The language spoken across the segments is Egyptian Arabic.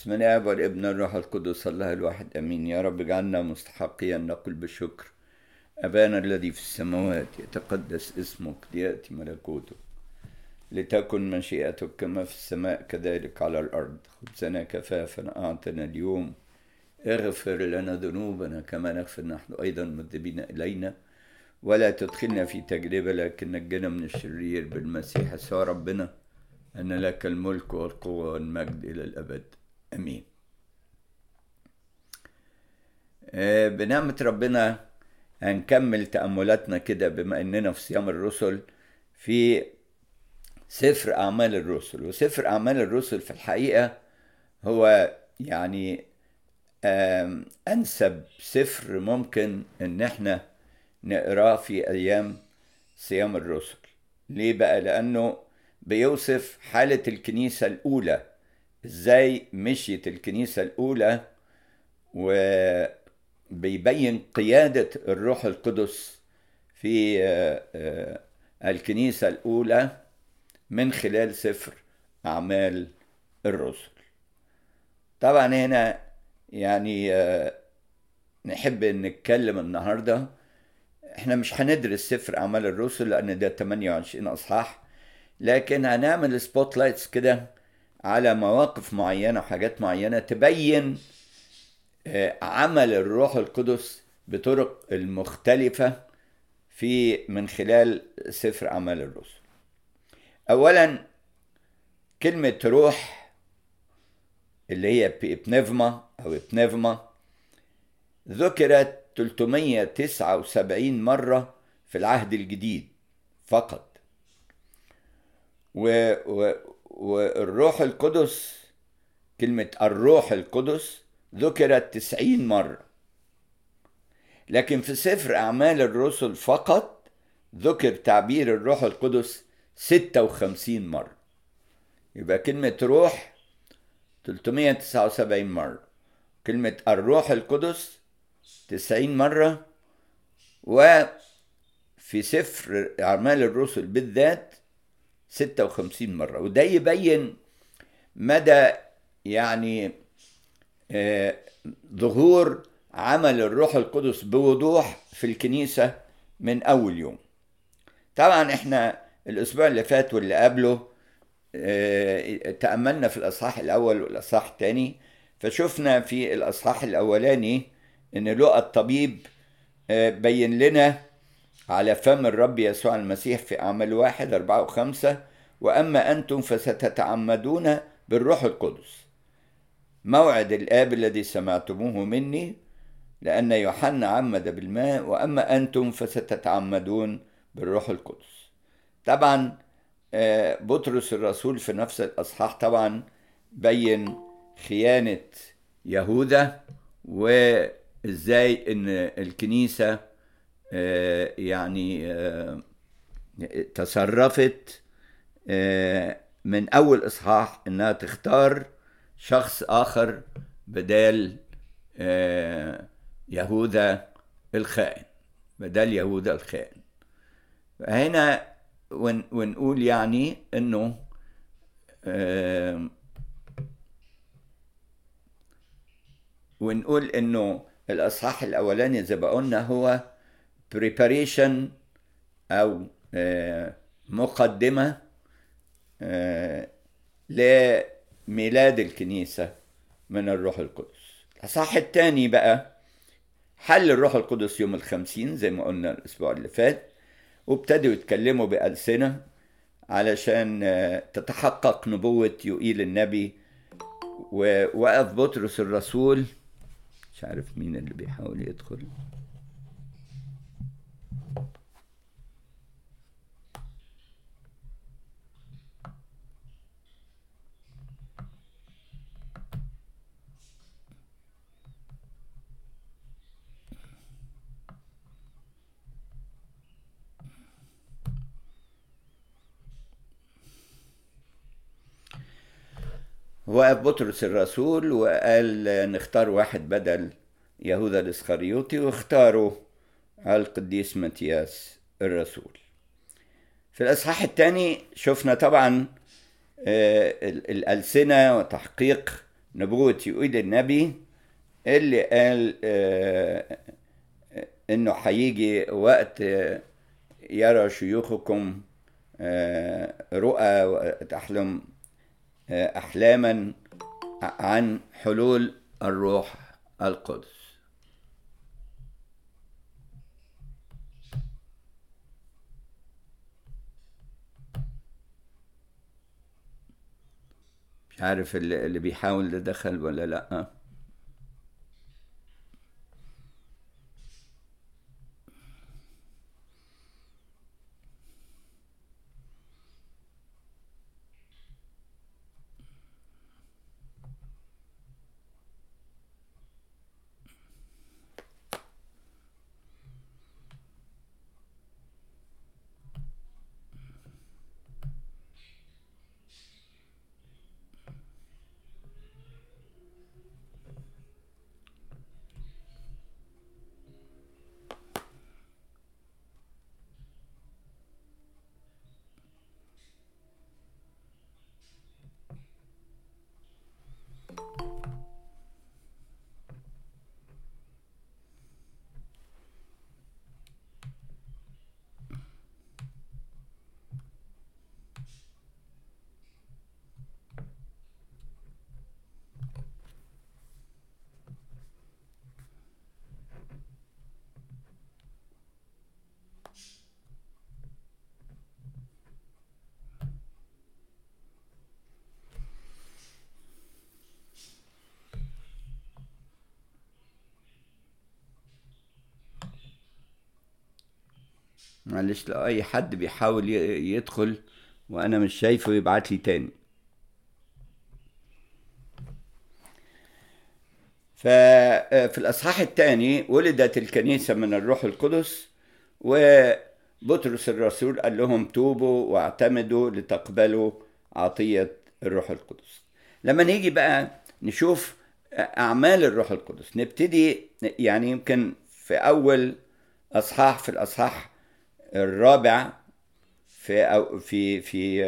بسم الله والابن الروح القدس الله الواحد امين يا رب اجعلنا مستحقين نقول بشكر ابانا الذي في السماوات يتقدس اسمك لياتي ملكوتك لتكن مشيئتك كما في السماء كذلك على الارض خبزنا كفافا اعطنا اليوم اغفر لنا ذنوبنا كما نغفر نحن ايضا مذنبين الينا ولا تدخلنا في تجربه لكن نجنا من الشرير بالمسيح يسوع ربنا أن لك الملك والقوة والمجد إلى الأبد أمين آه، بنعمة ربنا هنكمل تأملاتنا كده بما أننا في صيام الرسل في سفر أعمال الرسل وسفر أعمال الرسل في الحقيقة هو يعني آم، أنسب سفر ممكن إن احنا نقراه في أيام صيام الرسل ليه بقى لأنه بيوصف حالة الكنيسة الأولى إزاي مشيت الكنيسة الأولى وبيبين قيادة الروح القدس في آه، آه، الكنيسة الأولى من خلال سفر أعمال الرسل طبعا هنا يعني آه، نحب نتكلم النهارده احنا مش هندرس سفر أعمال الرسل لأن ده 28 أصحاح لكن هنعمل سبوت لايتس كده على مواقف معينة وحاجات معينة تبين آه، عمل الروح القدس بطرق المختلفة في من خلال سفر أعمال الرسل أولا كلمة روح اللي هي بنفما أو بنفما ذكرت 379 مرة في العهد الجديد فقط و و والروح القدس كلمة الروح القدس ذكرت تسعين مرة لكن في سفر أعمال الرسل فقط ذكر تعبير الروح القدس ستة وخمسين مرة يبقى كلمة روح 379 مرة كلمة الروح القدس 90 مرة وفي سفر أعمال الرسل بالذات 56 مرة وده يبين مدى يعني آه، ظهور عمل الروح القدس بوضوح في الكنيسة من أول يوم طبعا احنا الأسبوع اللي فات واللي قبله آه، تأملنا في الأصحاح الأول والأصحاح الثاني فشفنا في الأصحاح الأولاني إن لقى الطبيب آه، بين لنا على فم الرب يسوع المسيح في أعمال واحد أربعة وخمسة وأما أنتم فستتعمدون بالروح القدس موعد الآب الذي سمعتموه مني لأن يوحنا عمد بالماء وأما أنتم فستتعمدون بالروح القدس طبعا آه، بطرس الرسول في نفس الأصحاح طبعا بين خيانة يهوذا وإزاي إن الكنيسة آه، يعني آه، تصرفت آه، من أول إصحاح إنها تختار شخص آخر بدال آه، يهوذا الخائن بدل يهوذا الخائن هنا ون ونقول يعني إنه آه، ونقول إنه الإصحاح الأولاني زي ما قلنا هو preparation أو آه، مقدمة آه، لميلاد الكنيسة من الروح القدس الإصحاح الثاني بقى حل الروح القدس يوم الخمسين زي ما قلنا الأسبوع اللي فات وابتدوا يتكلموا بألسنة علشان آه، تتحقق نبوة يوئيل النبي ووقف بطرس الرسول مش عارف مين اللي بيحاول يدخل وقف بطرس الرسول وقال نختار واحد بدل يهوذا الاسخريوطي واختاروا القديس متياس الرسول في الإصحاح الثاني شفنا طبعا آه، ال- الألسنة وتحقيق نبوة يؤيد النبي اللي قال آه انه هيجي وقت يرى شيوخكم رؤى وتحلم احلاما عن حلول الروح القدس مش عارف اللي بيحاول ده دخل ولا لا معلش لو اي حد بيحاول يدخل وانا مش شايفه يبعت لي تاني ففي الاصحاح الثاني ولدت الكنيسه من الروح القدس وبطرس الرسول قال لهم توبوا واعتمدوا لتقبلوا عطيه الروح القدس لما نيجي بقى نشوف اعمال الروح القدس نبتدي يعني يمكن في اول اصحاح في الاصحاح الرابع في أو في في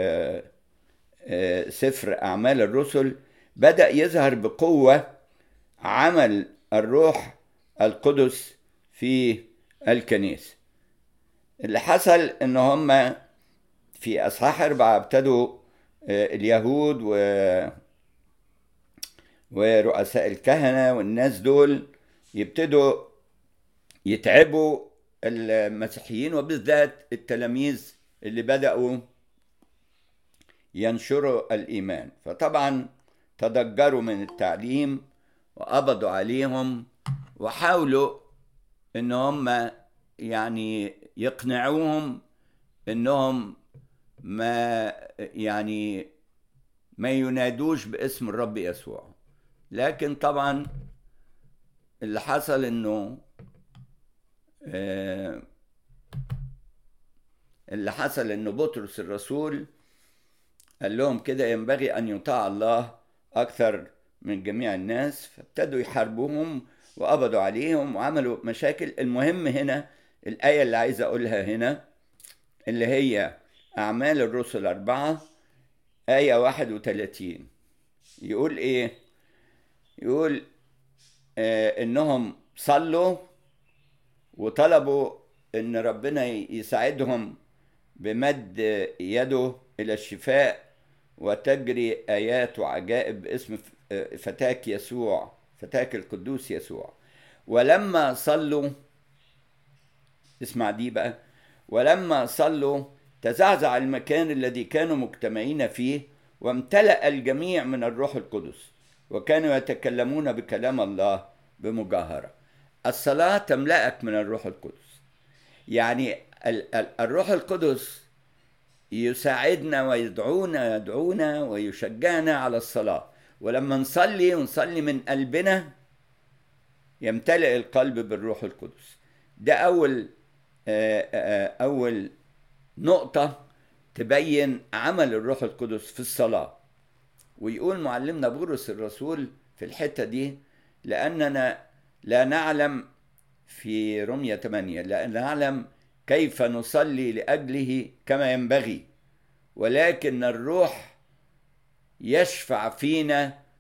سفر أعمال الرسل بدأ يظهر بقوة عمل الروح القدس في الكنيسة اللي حصل إن هم في أصحاح أربعة ابتدوا اليهود و ورؤساء الكهنة والناس دول يبتدوا يتعبوا المسيحيين وبالذات التلاميذ اللي بدأوا ينشروا الإيمان فطبعا تضجروا من التعليم وقبضوا عليهم وحاولوا ان هم يعني يقنعوهم انهم ما يعني ما ينادوش باسم الرب يسوع لكن طبعا اللي حصل انه اللي حصل انه بطرس الرسول قال لهم كده ينبغي ان يطاع الله اكثر من جميع الناس فابتدوا يحاربوهم وقبضوا عليهم وعملوا مشاكل المهم هنا الآية اللي عايز أقولها هنا اللي هي أعمال الرسل أربعة آية واحد وثلاثين يقول إيه؟ يقول آه إنهم صلوا وطلبوا إن ربنا يساعدهم بمد يده إلى الشفاء وتجري آيات وعجائب باسم فتاك يسوع فتاك القدوس يسوع ولما صلوا اسمع دي بقى ولما صلوا تزعزع المكان الذي كانوا مجتمعين فيه وامتلأ الجميع من الروح القدس وكانوا يتكلمون بكلام الله بمجاهرة الصلاة تملأك من الروح القدس يعني الروح القدس يساعدنا ويدعونا يدعونا ويشجعنا على الصلاة ولما نصلي ونصلي من قلبنا يمتلئ القلب بالروح القدس ده أول أول نقطة تبين عمل الروح القدس في الصلاة ويقول معلمنا بولس الرسول في الحتة دي لأننا لا نعلم في رمية 8 لا نعلم كيف نصلي لأجله كما ينبغي ولكن الروح يشفع فينا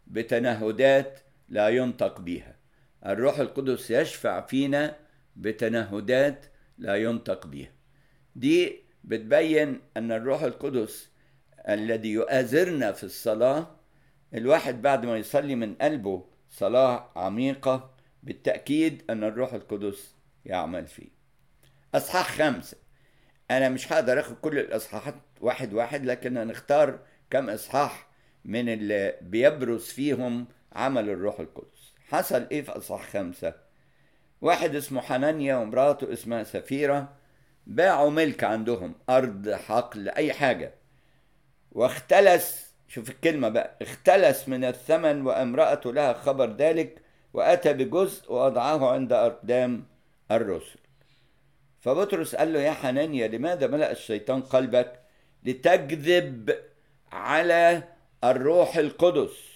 بتنهدات لا ينطق بها الروح القدس يشفع فينا بتنهدات لا ينطق بها دي بتبين ان الروح القدس الذي يؤازرنا في الصلاه الواحد بعد ما يصلي من قلبه صلاه عميقه بالتاكيد ان الروح القدس يعمل فيه اصحاح خمسه انا مش هقدر اخد كل الاصحاحات واحد واحد لكن هنختار كم اصحاح من اللي بيبرز فيهم عمل الروح القدس حصل ايه في اصحاح خمسه واحد اسمه حنانيا ومراته اسمها سفيره باعوا ملك عندهم ارض حقل اي حاجه واختلس شوف الكلمه بقى اختلس من الثمن وامراته لها خبر ذلك واتى بجزء ووضعه عند اقدام الرسل فبطرس قال له يا حنانيا لماذا ملأ الشيطان قلبك لتكذب على الروح القدس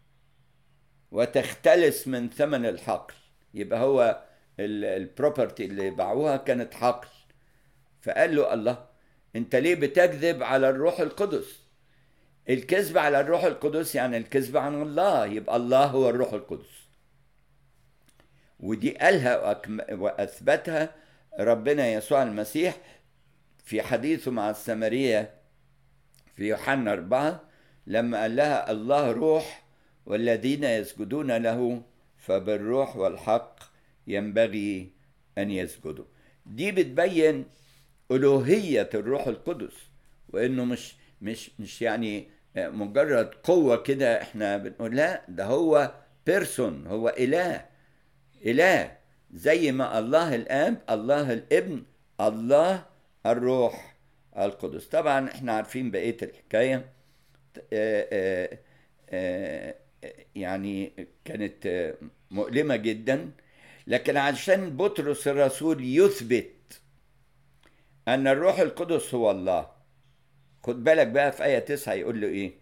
وتختلس من ثمن الحقل يبقى هو البروبرتي اللي باعوها كانت حقل فقال له الله انت ليه بتكذب على الروح القدس الكذب على الروح القدس يعني الكذب عن الله يبقى الله هو الروح القدس ودي قالها واثبتها ربنا يسوع المسيح في حديثه مع السامريه في يوحنا أربعة لما قال لها الله روح والذين يسجدون له فبالروح والحق ينبغي أن يسجدوا دي بتبين ألوهية الروح القدس وإنه مش مش مش يعني مجرد قوة كده احنا بنقول لا ده هو بيرسون هو إله إله زي ما الله الآب الله الابن الله الروح القدس طبعا احنا عارفين بقية الحكاية آآ آآ يعني كانت مؤلمة جدا لكن عشان بطرس الرسول يثبت أن الروح القدس هو الله خد بالك بقى في آية تسعة يقول له إيه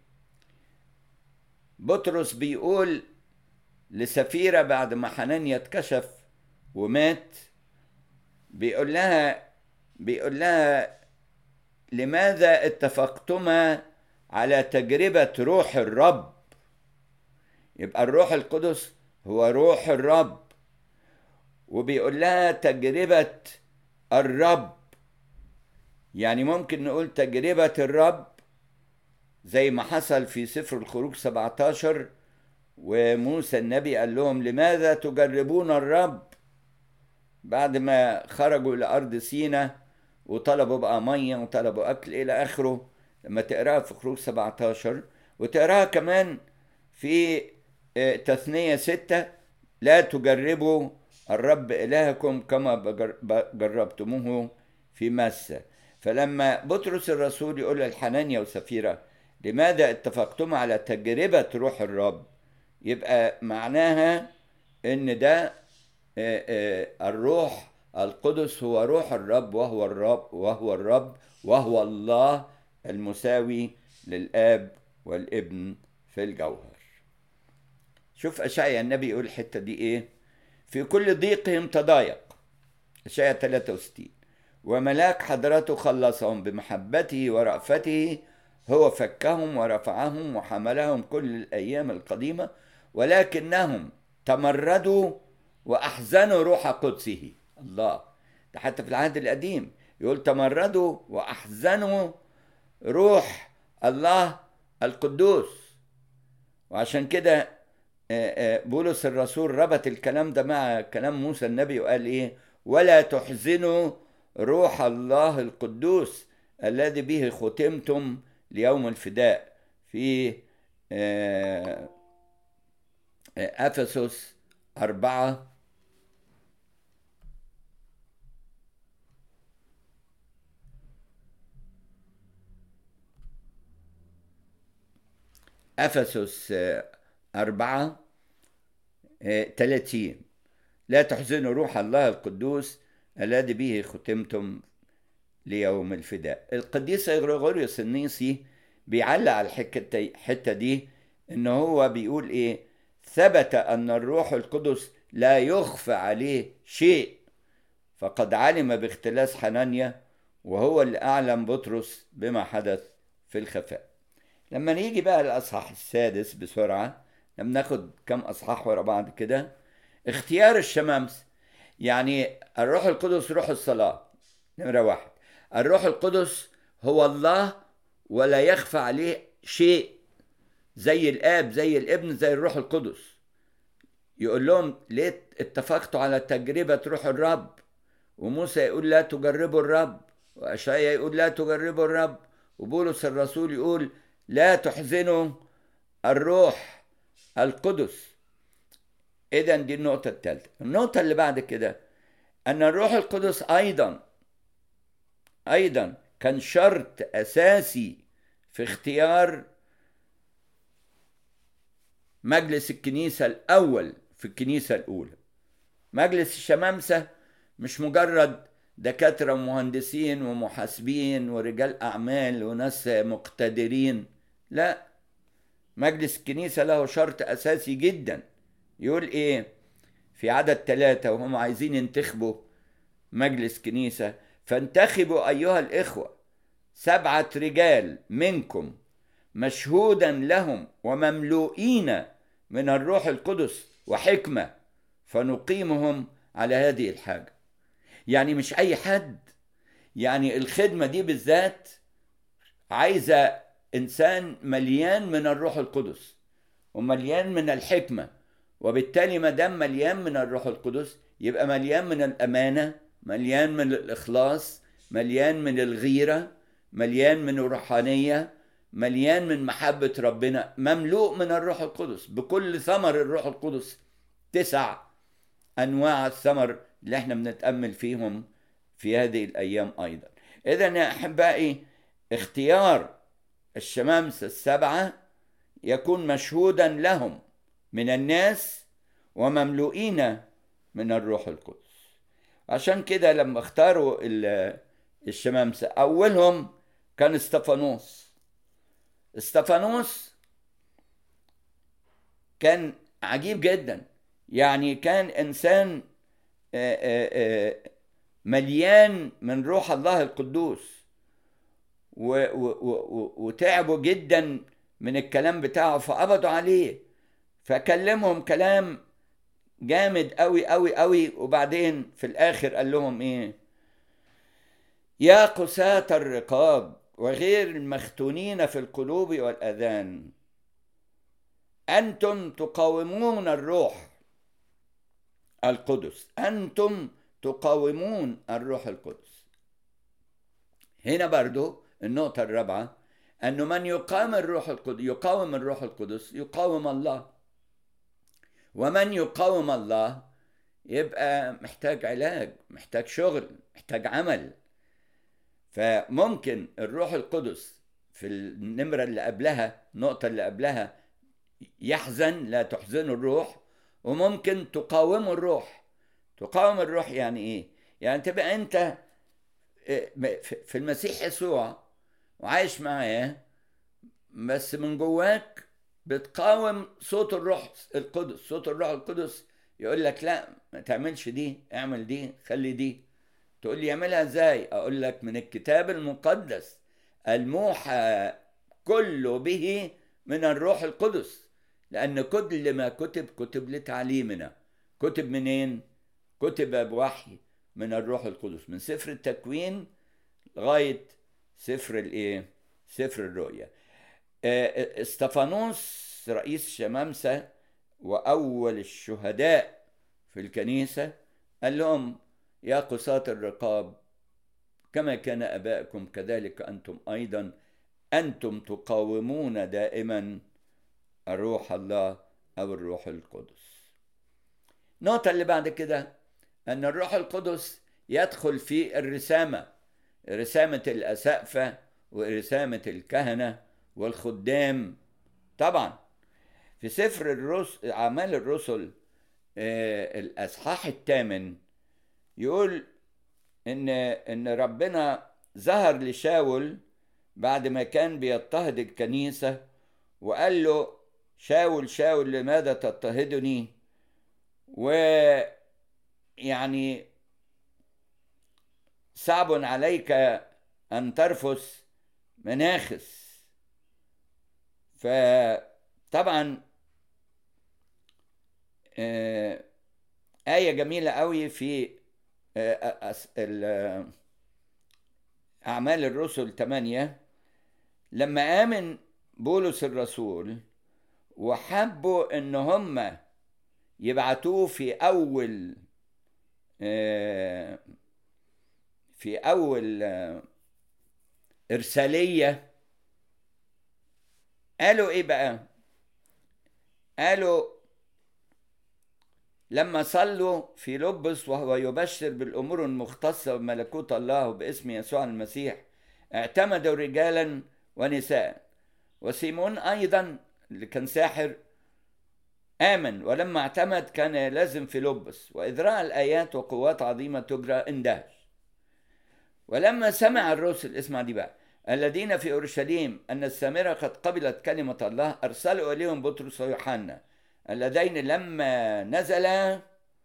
بطرس بيقول لسفيرة بعد ما حنانيا اتكشف ومات بيقول لها بيقول لها لماذا اتفقتما على تجربة روح الرب يبقى الروح القدس هو روح الرب وبيقول لها تجربة الرب يعني ممكن نقول تجربة الرب زي ما حصل في سفر الخروج 17 وموسى النبي قال لهم لماذا تجربون الرب بعد ما خرجوا إلى أرض سينا وطلبوا بقى مية وطلبوا أكل إلى آخره لما تقراها في خروج 17 وتقراها كمان في تثنية ستة لا تجربوا الرب إلهكم كما جربتموه في مسة فلما بطرس الرسول يقول للحنانيا وسفيرة لماذا اتفقتم على تجربة روح الرب يبقى معناها ان ده الروح القدس هو روح الرب وهو الرب وهو الرب وهو الله المساوي للاب والابن في الجوهر شوف اشعيا النبي يقول الحته دي ايه في كل ضيقهم تضايق اشعيا 63 وملاك حضرته خلصهم بمحبته ورأفته هو فكهم ورفعهم وحملهم كل الأيام القديمة ولكنهم تمردوا وأحزنوا روح قدسه الله ده حتى في العهد القديم يقول تمردوا وأحزنوا روح الله القدوس وعشان كده بولس الرسول ربط الكلام ده مع كلام موسى النبي وقال ايه ولا تحزنوا روح الله القدوس الذي به ختمتم ليوم الفداء في أفسس أربعة أفسس أربعة ثلاثين لا تحزنوا روح الله القدوس الذي به ختمتم ليوم الفداء القديس غريغوريوس النيسي بيعلق على الحتة دي ان هو بيقول ايه ثبت ان الروح القدس لا يخفى عليه شيء فقد علم باختلاس حنانيا وهو اللي اعلم بطرس بما حدث في الخفاء لما نيجي بقى الاصحاح السادس بسرعة بناخد كم اصحاح ورا بعض كده اختيار الشمامس يعني الروح القدس روح الصلاة نمرة واحد الروح القدس هو الله ولا يخفى عليه شيء زي الاب زي الابن زي الروح القدس يقول لهم ليه اتفقتوا على تجربة روح الرب وموسى يقول لا تجربوا الرب وأشعيا يقول لا تجربوا الرب وبولس الرسول يقول لا تحزنوا الروح القدس إذا دي النقطة الثالثة النقطة اللي بعد كده أن الروح القدس أيضا أيضا كان شرط أساسي في اختيار مجلس الكنيسة الأول في الكنيسة الأولى مجلس الشمامسة مش مجرد دكاترة ومهندسين ومحاسبين ورجال أعمال وناس مقتدرين لا مجلس الكنيسة له شرط أساسي جدا يقول إيه في عدد ثلاثة وهم عايزين ينتخبوا مجلس كنيسة فانتخبوا أيها الإخوة سبعة رجال منكم مشهودا لهم ومملوئين من الروح القدس وحكمة فنقيمهم على هذه الحاجة يعني مش أي حد يعني الخدمة دي بالذات عايزة إنسان مليان من الروح القدس ومليان من الحكمة وبالتالي ما دام مليان من الروح القدس يبقى مليان من الأمانة مليان من الإخلاص مليان من الغيرة مليان من الروحانية مليان من محبة ربنا مملوء من الروح القدس بكل ثمر الروح القدس تسع أنواع الثمر اللي احنا بنتأمل فيهم في هذه الأيام أيضا إذا يا أحبائي اختيار الشمامسة السبعة يكون مشهودا لهم من الناس ومملوئين من الروح القدس عشان كده لما اختاروا الشمامسة أولهم كان استفانوس استفانوس كان عجيب جدا يعني كان إنسان مليان من روح الله القدوس وتعبوا جدا من الكلام بتاعه فقبضوا عليه فكلمهم كلام جامد قوي قوي قوي وبعدين في الاخر قال لهم ايه يا قساة الرقاب وغير المختونين في القلوب والاذان انتم تقاومون الروح القدس انتم تقاومون الروح القدس هنا برضو النقطة الرابعة أنه من يقاوم الروح القدس يقاوم الروح القدس يقاوم الله ومن يقاوم الله يبقى محتاج علاج محتاج شغل محتاج عمل فممكن الروح القدس في النمرة اللي قبلها النقطة اللي قبلها يحزن لا تحزن الروح وممكن تقاوم الروح تقاوم الروح يعني ايه يعني تبقى انت في المسيح يسوع وعايش معاه بس من جواك بتقاوم صوت الروح القدس صوت الروح القدس يقول لك لا ما تعملش دي اعمل دي خلي دي تقول لي اعملها ازاي اقول لك من الكتاب المقدس الموحى كله به من الروح القدس لان كل ما كتب كتب لتعليمنا كتب منين كتب بوحي من الروح القدس من سفر التكوين لغايه سفر الايه سفر الرؤيا استفانوس رئيس شمامسة وأول الشهداء في الكنيسة قال لهم يا قساة الرقاب كما كان أبائكم كذلك أنتم أيضا أنتم تقاومون دائما الروح الله أو الروح القدس النقطة اللي بعد كده أن الروح القدس يدخل في الرسامة رسامة الأسقفة ورسامة الكهنة والخدام طبعا في سفر الرسل أعمال الرسل آه الأصحاح الثامن يقول إن إن ربنا ظهر لشاول بعد ما كان بيضطهد الكنيسة وقال له شاول شاول لماذا تضطهدني ويعني صعب عليك أن ترفس مناخس فطبعا آه، آية جميلة قوي في آه، أس- ال- آه، أعمال الرسل 8 لما آمن بولس الرسول وحبوا إن هم يبعتوه في أول آه، في أول آه، إرسالية قالوا إيه بقى؟ قالوا لما صلوا في لبس وهو يبشر بالأمور المختصة بملكوت الله باسم يسوع المسيح اعتمدوا رجالا ونساء وسيمون أيضا اللي كان ساحر آمن ولما اعتمد كان لازم في لبس وإذ رأى الآيات وقوات عظيمة تجرى اندهش ولما سمع الرسل اسمع دي بقى الذين في أورشليم أن السامرة قد قبلت كلمة الله أرسلوا إليهم بطرس ويوحنا اللذين لما نزلا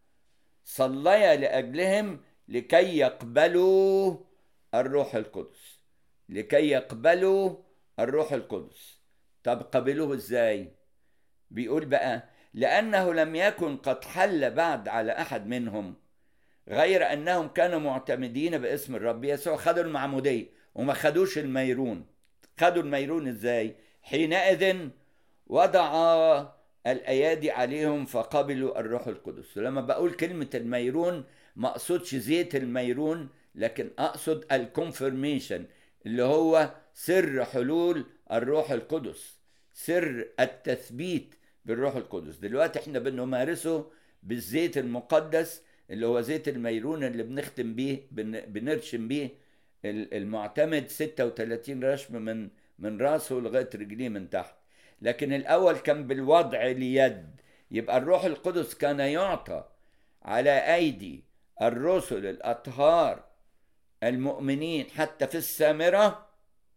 صليا لأجلهم لكي يقبلوا الروح القدس لكي يقبلوا الروح القدس طب قبلوه ازاي بيقول بقى لأنه لم يكن قد حل بعد على أحد منهم غير أنهم كانوا معتمدين باسم الرب يسوع خدوا المعمودية وما خدوش الميرون خدوا الميرون ازاي حينئذ وضع الأيادي عليهم فقبلوا الروح القدس ولما بقول كلمة الميرون ما أقصدش زيت الميرون لكن أقصد الكونفرميشن اللي هو سر حلول الروح القدس سر التثبيت بالروح القدس دلوقتي احنا بنمارسه بالزيت المقدس اللي هو زيت الميرون اللي بنختم بيه بن- بنرشم بيه ال- المعتمد 36 رشم من من راسه لغايه رجليه من تحت لكن الاول كان بالوضع اليد يبقى الروح القدس كان يعطى على ايدي الرسل الاطهار المؤمنين حتى في السامره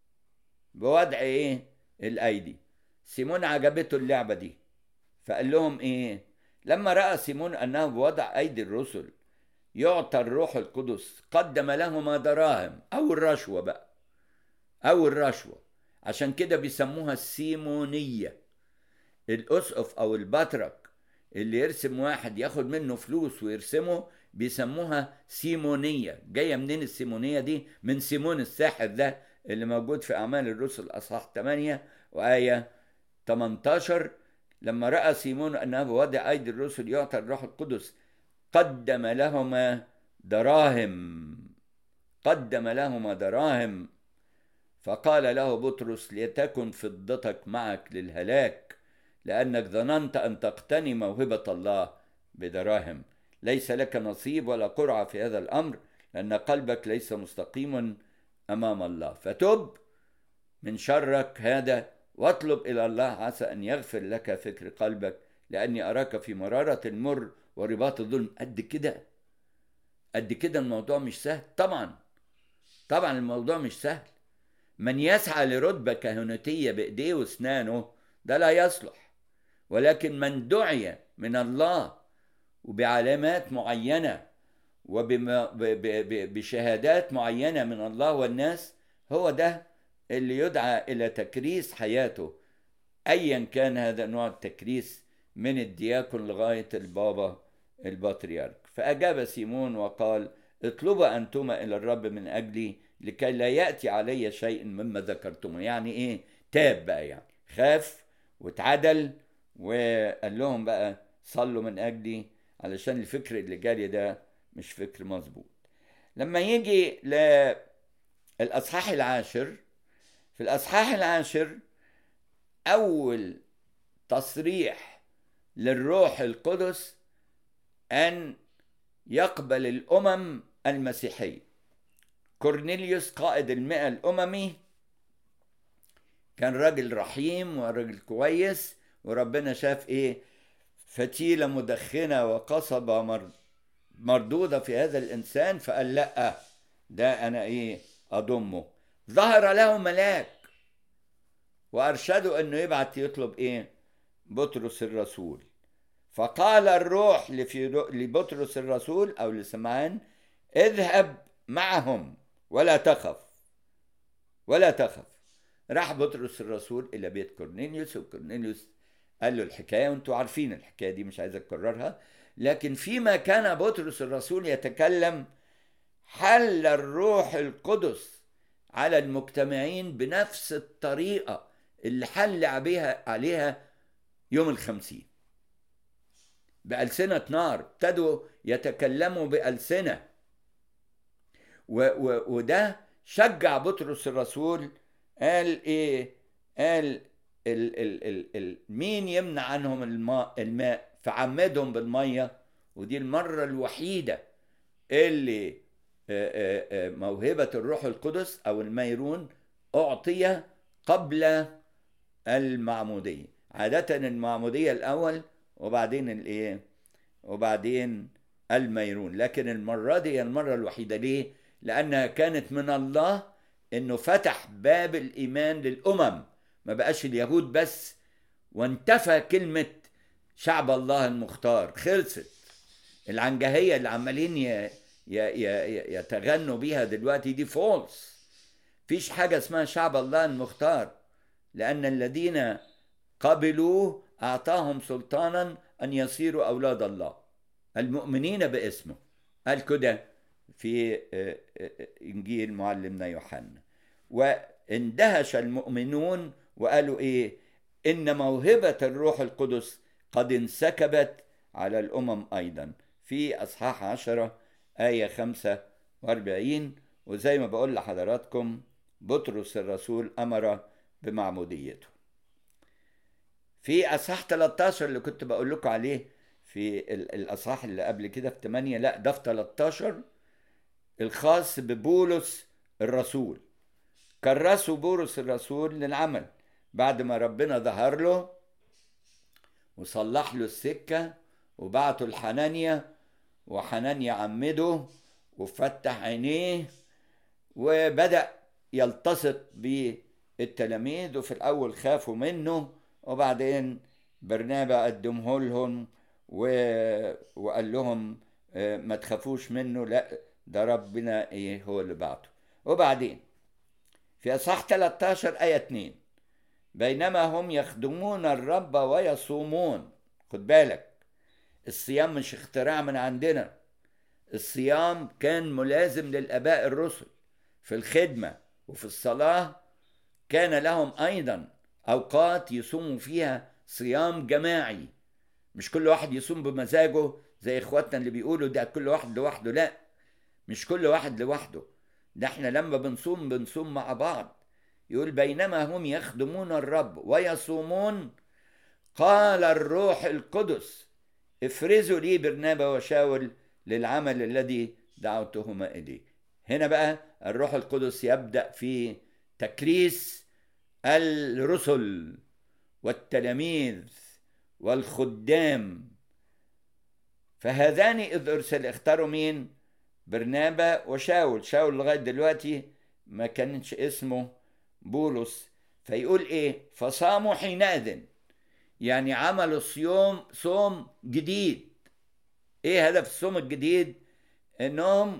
بوضع ايه الايدي سيمون عجبته اللعبه دي فقال لهم ايه لما راى سيمون انه بوضع ايدي الرسل يعطى الروح القدس قدم لهما دراهم او الرشوه بقى او الرشوه عشان كده بيسموها السيمونيه الاسقف او البطرك اللي يرسم واحد ياخد منه فلوس ويرسمه بيسموها سيمونيه جايه منين السيمونيه دي من سيمون الساحر ده اللي موجود في اعمال الرسل اصحاح 8 وايه 18 لما راى سيمون انه بوضع ايدي الرسل يعطى الروح القدس قدم لهما دراهم قدم لهما دراهم فقال له بطرس لتكن فضتك معك للهلاك لأنك ظننت أن تقتني موهبة الله بدراهم ليس لك نصيب ولا قرعة في هذا الأمر لأن قلبك ليس مستقيم أمام الله فتب من شرك هذا واطلب إلى الله عسى أن يغفر لك فكر قلبك لأني أراك في مرارة المر ورباط الظلم قد كده قد كده الموضوع مش سهل طبعا طبعا الموضوع مش سهل من يسعى لرتبة كهنوتية بإيديه وأسنانه ده لا يصلح ولكن من دعي من الله وبعلامات معينة وبشهادات معينة من الله والناس هو ده اللي يدعى إلى تكريس حياته أيا كان هذا نوع التكريس من الدياكون لغاية البابا البطريرك فأجاب سيمون وقال اطلبا أنتما إلى الرب من أجلي لكي لا يأتي علي شيء مما ذكرتمه يعني إيه تاب بقى يعني خاف واتعدل وقال لهم بقى صلوا من أجلي علشان الفكر اللي جالي ده مش فكر مظبوط لما يجي للأصحاح العاشر في الأصحاح العاشر أول تصريح للروح القدس أن يقبل الأمم المسيحية كورنيليوس قائد المئة الأممي كان راجل رحيم وراجل كويس وربنا شاف إيه فتيلة مدخنة وقصبة مردودة في هذا الإنسان فقال لأ ده أنا إيه أضمه ظهر له ملاك وأرشده أنه يبعت يطلب إيه بطرس الرسول فقال الروح لبطرس الرسول أو لسمعان اذهب معهم ولا تخف ولا تخف راح بطرس الرسول إلى بيت كورنيليوس وكورنيليوس قال له الحكاية وانتوا عارفين الحكاية دي مش عايز أكررها لكن فيما كان بطرس الرسول يتكلم حل الروح القدس على المجتمعين بنفس الطريقة اللي حل بها عليها يوم الخمسين بألسنة نار ابتدوا يتكلموا بألسنة و و وده شجع بطرس الرسول قال ايه قال ال ال ال ال مين يمنع عنهم الماء الماء فعمدهم بالميه ودي المره الوحيده اللي موهبه الروح القدس او الميرون اعطي قبل المعموديه عاده المعموديه الاول وبعدين الايه وبعدين الميرون لكن المره دي هي المره الوحيده ليه لانها كانت من الله انه فتح باب الايمان للامم ما بقاش اليهود بس وانتفى كلمه شعب الله المختار خلصت العنجهيه اللي عمالين ي... ي... ي... يتغنوا بيها دلوقتي دي فولس فيش حاجه اسمها شعب الله المختار لان الذين قبلوه اعطاهم سلطانا ان يصيروا اولاد الله المؤمنين باسمه قال كده في انجيل معلمنا يوحنا واندهش المؤمنون وقالوا ايه ان موهبه الروح القدس قد انسكبت على الامم ايضا في اصحاح عشرة آية خمسة واربعين وزي ما بقول لحضراتكم بطرس الرسول أمر بمعموديته في أصحاح 13 اللي كنت بقول لكم عليه في الأصحاح اللي قبل كده في 8 لا ده في 13 الخاص ببولس الرسول كرسوا بولس الرسول للعمل بعد ما ربنا ظهر له وصلح له السكة وبعته لحنانيا وحنانيا عمده وفتح عينيه وبدأ يلتصق بالتلاميذ وفي الأول خافوا منه وبعدين برنابا قدمه لهم و... وقال لهم ما تخافوش منه لا ده ربنا ايه هو اللي بعته وبعدين في اصحاح 13 ايه 2 بينما هم يخدمون الرب ويصومون خد بالك الصيام مش اختراع من عندنا الصيام كان ملازم للاباء الرسل في الخدمه وفي الصلاه كان لهم ايضا اوقات يصوموا فيها صيام جماعي مش كل واحد يصوم بمزاجه زي اخواتنا اللي بيقولوا ده كل واحد لوحده لا مش كل واحد لوحده ده احنا لما بنصوم بنصوم مع بعض يقول بينما هم يخدمون الرب ويصومون قال الروح القدس افرزوا لي برنابا وشاول للعمل الذي دعوتهما اليه هنا بقى الروح القدس يبدا في تكريس الرسل والتلاميذ والخدام فهذان اذ ارسل اختاروا مين برنابا وشاول شاول لغايه دلوقتي ما كانش اسمه بولس فيقول ايه فصاموا حينئذ يعني عملوا صيام صوم جديد ايه هدف الصوم الجديد انهم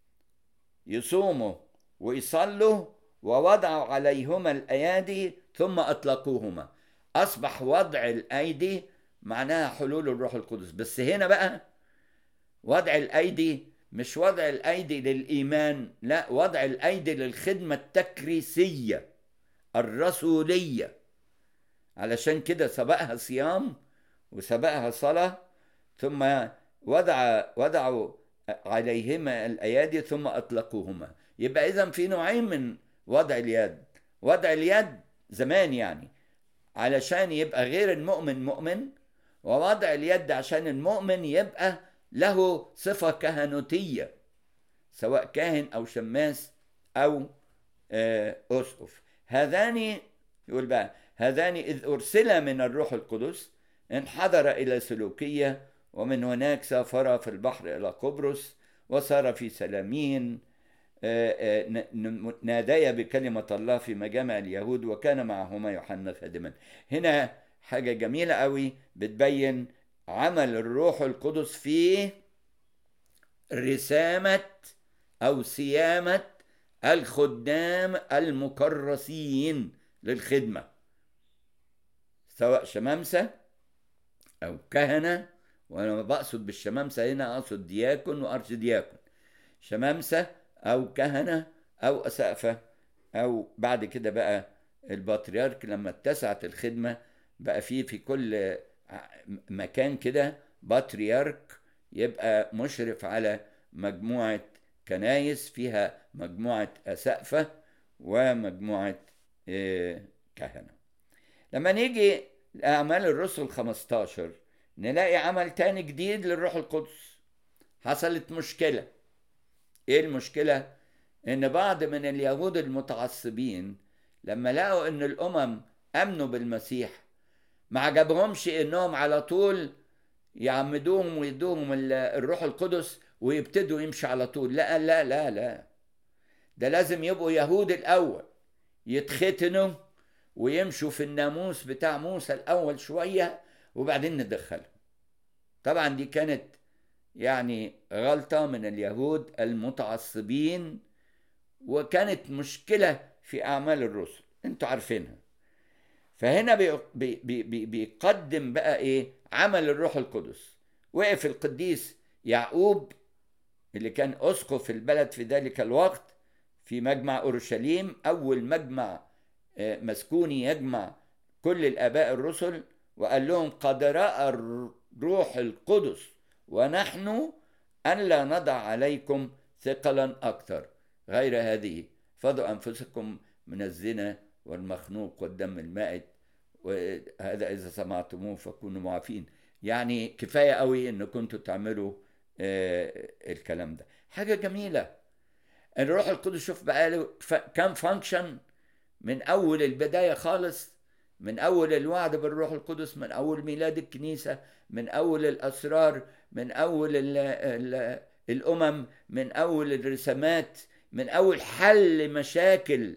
يصوموا ويصلوا ووضعوا عليهما الايادي ثم اطلقوهما اصبح وضع الايدي معناها حلول الروح القدس بس هنا بقى وضع الايدي مش وضع الايدي للايمان لا وضع الايدي للخدمه التكريسيه الرسوليه علشان كده سبقها صيام وسبقها صلاه ثم وضع وضعوا عليهما الايادي ثم اطلقوهما يبقى اذا في نوعين من وضع اليد وضع اليد زمان يعني علشان يبقى غير المؤمن مؤمن ووضع اليد عشان المؤمن يبقى له صفة كهنوتية سواء كاهن أو شماس أو أسقف هذان يقول بقى هذان إذ أرسل من الروح القدس انحدر إلى سلوكية ومن هناك سافر في البحر إلى قبرص وصار في سلامين ناديا بكلمة الله في مجامع اليهود وكان معهما يوحنا خادما هنا حاجة جميلة قوي بتبين عمل الروح القدس في رسامة أو سيامة الخدام المكرسين للخدمة سواء شمامسة أو كهنة وأنا بقصد بالشمامسة هنا أقصد دياكون وأرش دياكون شمامسة أو كهنة أو أسقفة أو بعد كده بقى البطريرك لما اتسعت الخدمة بقى فيه في كل مكان كده بطريرك يبقى مشرف على مجموعة كنايس فيها مجموعة أسقفة ومجموعة كهنة لما نيجي لأعمال الرسل 15 نلاقي عمل تاني جديد للروح القدس حصلت مشكلة ايه المشكلة ان بعض من اليهود المتعصبين لما لقوا ان الامم امنوا بالمسيح ما عجبهمش انهم على طول يعمدوهم ويدوهم الروح القدس ويبتدوا يمشي على طول لا لا لا لا ده لازم يبقوا يهود الاول يتختنوا ويمشوا في الناموس بتاع موسى الاول شويه وبعدين ندخلهم طبعا دي كانت يعني غلطه من اليهود المتعصبين وكانت مشكله في اعمال الرسل انتوا عارفينها فهنا بي بي بي بيقدم بقى ايه عمل الروح القدس وقف القديس يعقوب اللي كان اسقف في البلد في ذلك الوقت في مجمع اورشليم اول مجمع مسكوني يجمع كل الاباء الرسل وقال لهم قد راى الروح القدس ونحن ان لا نضع عليكم ثقلا اكثر غير هذه فضوا انفسكم من الزنا والمخنوق والدم المائت وهذا اذا سمعتموه فكونوا معافين يعني كفايه قوي ان كنتوا تعملوا آه الكلام ده حاجه جميله الروح القدس شوف بقى له كام فانكشن من اول البدايه خالص من اول الوعد بالروح القدس من اول ميلاد الكنيسه من اول الاسرار من اول ال ال الامم من اول الرسامات من اول حل مشاكل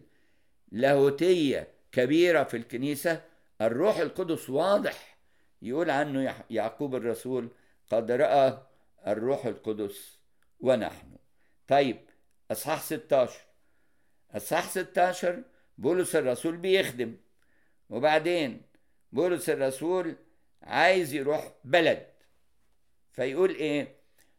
لاهوتيه كبيره في الكنيسه الروح القدس واضح يقول عنه يعقوب الرسول قد راى الروح القدس ونحن طيب اصحاح 16 اصحاح 16 بولس الرسول بيخدم وبعدين بولس الرسول عايز يروح بلد فيقول ايه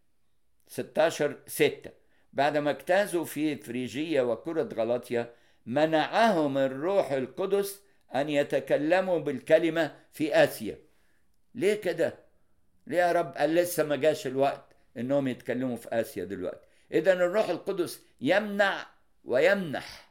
16 6 بعد ما اجتازوا في فريجية وكرة غلطية منعهم الروح القدس أن يتكلموا بالكلمة في آسيا ليه كده؟ ليه يا رب قال لسه ما جاش الوقت انهم يتكلموا في آسيا دلوقتي إذا الروح القدس يمنع ويمنح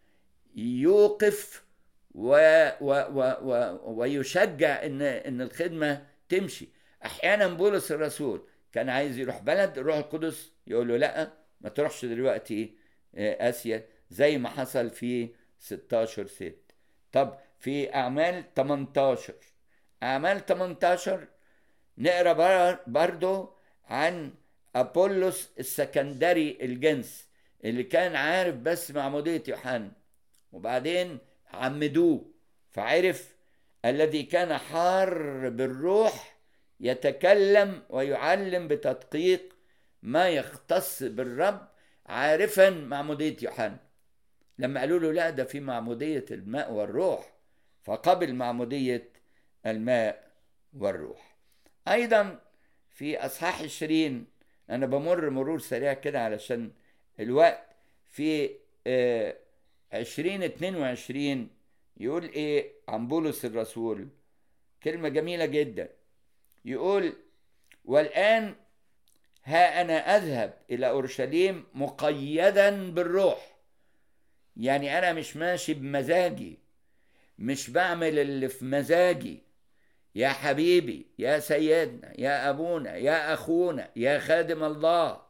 يوقف و و و و ويشجع ان ان الخدمه تمشي احيانا بولس الرسول كان عايز يروح بلد الروح القدس يقول له لا ما تروحش دلوقتي اسيا زي ما حصل في 16 6 طب في اعمال 18 اعمال 18 نقرا برضو عن ابولس السكندري الجنس اللي كان عارف بس معموديه يوحنا وبعدين عمدوه فعرف الذي كان حار بالروح يتكلم ويعلم بتدقيق ما يختص بالرب عارفا معمودية يوحنا لما قالوا له لا ده في معمودية الماء والروح فقبل معمودية الماء والروح أيضا في أصحاح عشرين أنا بمر مرور سريع كده علشان الوقت في آه عشرين اتنين وعشرين يقول ايه عن بولس الرسول كلمة جميلة جدا يقول والآن ها أنا أذهب إلى أورشليم مقيدا بالروح يعني أنا مش ماشي بمزاجي مش بعمل اللي في مزاجي يا حبيبي يا سيدنا يا أبونا يا أخونا يا خادم الله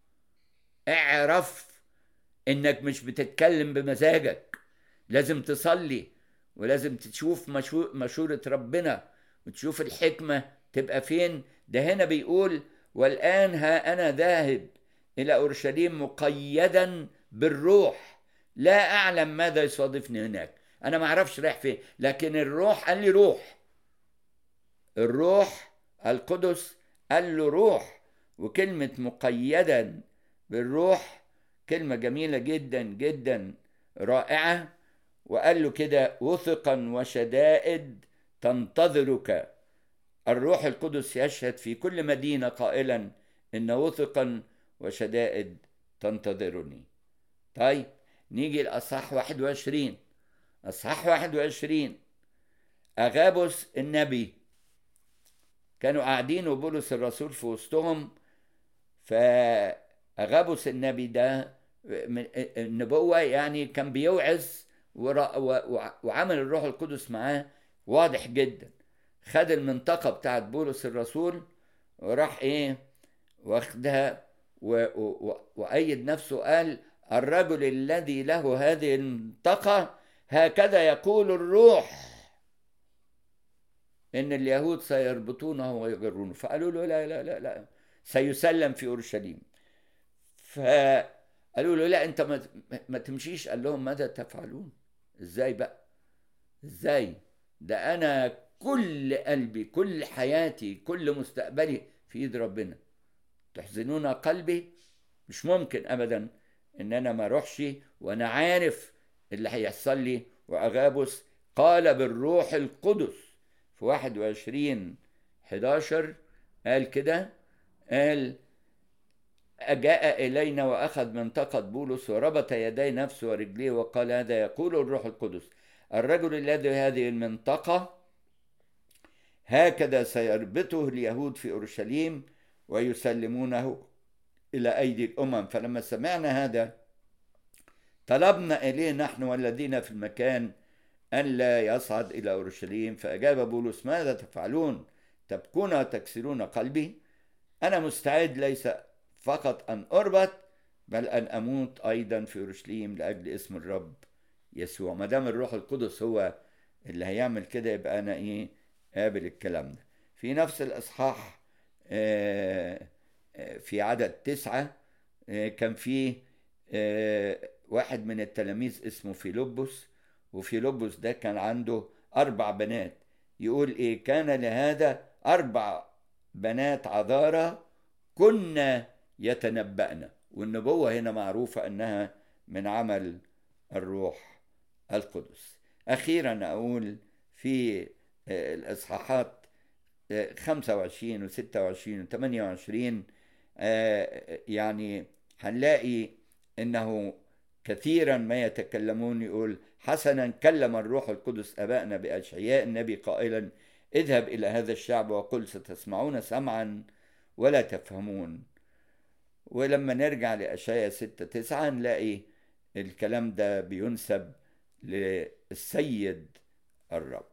اعرف انك مش بتتكلم بمزاجك لازم تصلي ولازم تشوف مشورة ربنا وتشوف الحكمة تبقى فين ده هنا بيقول والآن ها أنا ذاهب إلى أورشليم مقيدا بالروح لا أعلم ماذا يصادفني هناك أنا ما أعرفش رايح فين لكن الروح قال لي روح الروح القدس قال له روح وكلمة مقيدا بالروح كلمة جميلة جدا جدا رائعة وقال له كده وثقا وشدائد تنتظرك الروح القدس يشهد في كل مدينة قائلا إن وثقا وشدائد تنتظرني طيب نيجي لأصحاح 21 أصحاح 21 أغابس النبي كانوا قاعدين وبولس الرسول في وسطهم فأغابس النبي ده النبوة يعني كان بيوعظ وعمل الروح القدس معاه واضح جدا خد المنطقة بتاعت بولس الرسول وراح ايه واخدها وأيد نفسه قال الرجل الذي له هذه المنطقة هكذا يقول الروح إن اليهود سيربطونه ويغرونه فقالوا له لا لا لا لا سيسلم في أورشليم فقالوا له لا أنت ما, ما تمشيش قال لهم ماذا تفعلون إزاي بقى إزاي ده أنا كل قلبي كل حياتي كل مستقبلي في ايد ربنا تحزنون قلبي مش ممكن ابدا ان انا ما اروحش وانا عارف اللي هيحصل لي واغابس قال بالروح القدس في 21 11 قال كده قال جاء إلينا وأخذ منطقة بولس وربط يدي نفسه ورجليه وقال هذا يقول الروح القدس الرجل الذي هذه المنطقة هكذا سيربطه اليهود في اورشليم ويسلمونه الى ايدي الامم فلما سمعنا هذا طلبنا اليه نحن والذين في المكان ان لا يصعد الى اورشليم فاجاب بولس ماذا تفعلون تبكون وتكسرون قلبي انا مستعد ليس فقط ان اربط بل ان اموت ايضا في اورشليم لاجل اسم الرب يسوع ما دام الروح القدس هو اللي هيعمل كده يبقى انا ايه قابل الكلام ده في نفس الإصحاح في عدد تسعة كان في واحد من التلاميذ اسمه فيلبس وفيلبس ده كان عنده أربع بنات يقول إيه كان لهذا أربع بنات عذارى كنا يتنبأنا والنبوة هنا معروفة أنها من عمل الروح القدس أخيرا أقول في الإصحاحات 25 و 26 و 28 يعني هنلاقي انه كثيرا ما يتكلمون يقول حسنا كلم الروح القدس ابائنا باشعياء النبي قائلا اذهب الى هذا الشعب وقل ستسمعون سمعا ولا تفهمون ولما نرجع لاشعياء 6 9 نلاقي الكلام ده بينسب للسيد الرب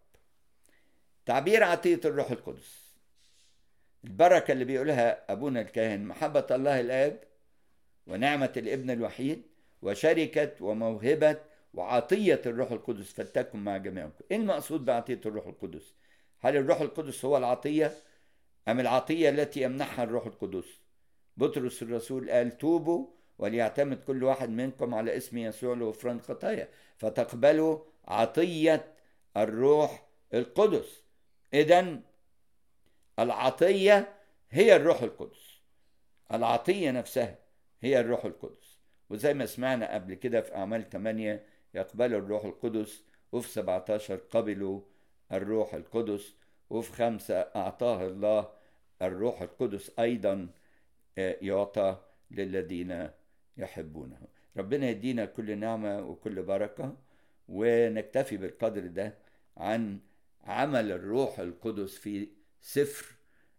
تعبير عطية الروح القدس البركة اللي بيقولها أبونا الكاهن محبة الله الآب ونعمة الابن الوحيد وشركة وموهبة وعطية الروح القدس فلتكن مع جميعكم إيه المقصود بعطية الروح القدس هل الروح القدس هو العطية أم العطية التي يمنحها الروح القدس بطرس الرسول قال توبوا وليعتمد كل واحد منكم على اسم يسوع لغفران خطايا فتقبلوا عطية الروح القدس إذا العطية هي الروح القدس العطية نفسها هي الروح القدس وزي ما سمعنا قبل كده في أعمال 8 يقبلوا الروح القدس وفي 17 قبلوا الروح القدس وفي خمسة أعطاه الله الروح القدس أيضا يعطى للذين يحبونه ربنا يدينا كل نعمة وكل بركة ونكتفي بالقدر ده عن عمل الروح القدس في سفر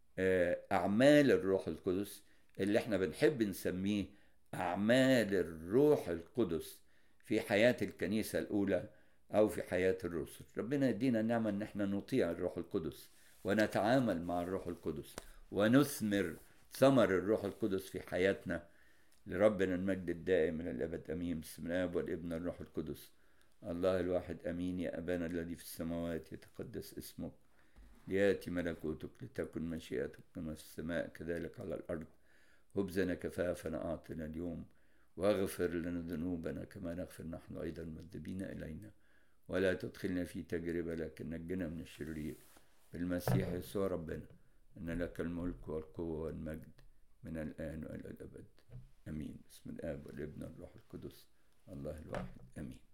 أعمال الروح القدس اللي احنا بنحب نسميه أعمال الروح القدس في حياة الكنيسة الأولى أو في حياة الرسل ربنا يدينا النعمة أن احنا نطيع الروح القدس ونتعامل مع الروح القدس ونثمر ثمر الروح القدس في حياتنا لربنا المجد الدائم من الأبد أمين بسم الآب والابن والروح القدس الله الواحد أمين يا أبانا الذي في السماوات يتقدس اسمك ليأتي ملكوتك لتكن مشيئتك كما في السماء كذلك على الأرض خبزنا كفافنا أعطنا اليوم واغفر لنا ذنوبنا كما نغفر نحن أيضا المذنبين إلينا ولا تدخلنا في تجربة لكن نجنا من الشرير بالمسيح يسوع ربنا أن لك الملك والقوة والمجد من الآن وإلى الأبد أمين بسم الآب والابن والروح القدس الله الواحد أمين